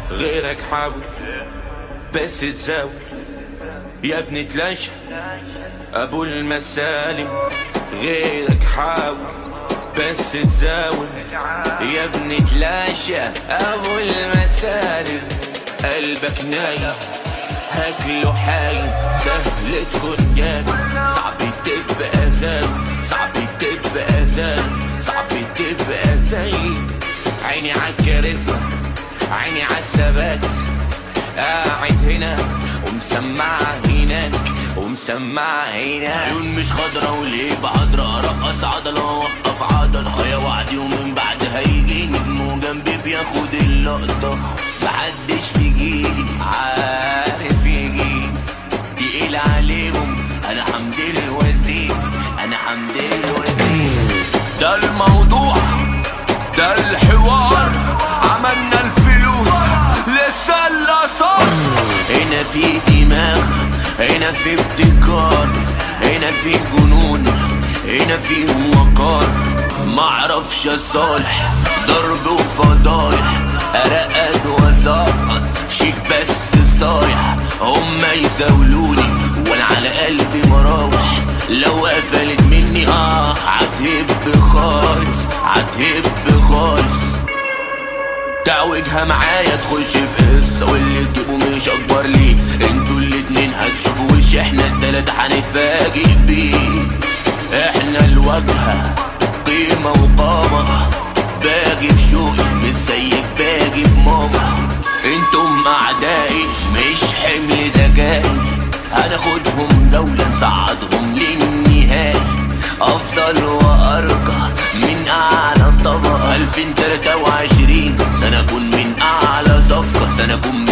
غيرك حاول بس تزاول يا ابني تلاشى ابو المسالم غيرك حاول بس تزاول يا ابني تلاشى ابو المسالم قلبك نايم هاكله حايم سهل تكون جاي صعب تبقى زي صعب تبقى زي صعب تبقى زي عيني عالكاريزما عيني عالثبات قاعد هنا ومسمع هناك ومسمع هنا عيون مش خضرا وليه بحضرة ارقص عضلة واوقف عضلة يا وعدي ومن بعد هيجي نجم جنبي بياخد اللقطة محدش في جيلي عارف يجي تقيل عليهم انا حمد الوزير انا حمد الوزير ده الموضوع ده الحوار عملنا الفلوس لسه الاثار هنا في دماغ هنا في ابتكار هنا في جنون هنا في وقار معرفش يا صالح ضرب وفضايح ارقد واسقط شيك بس صايح هما يزاولوني وانا على قلبي مراوح لو قفلت مني اه هتهب خالص هتهب خالص تعوجها معايا تخش في قصة واللي تجيبه مش اكبر ليه انتوا الاتنين هتشوفوا وش احنا التلاتة هنتفاجئ بيه احنا الواجهة قيمة وقامة باجي بشوقي مش زيك باجي بماما انتم اعدائي مش حمل ذكائي هناخدهم دولة نصعدهم للنهائي افضل وارقى من اعلى طبقة 2023 سنكون من اعلى صفقة سنكون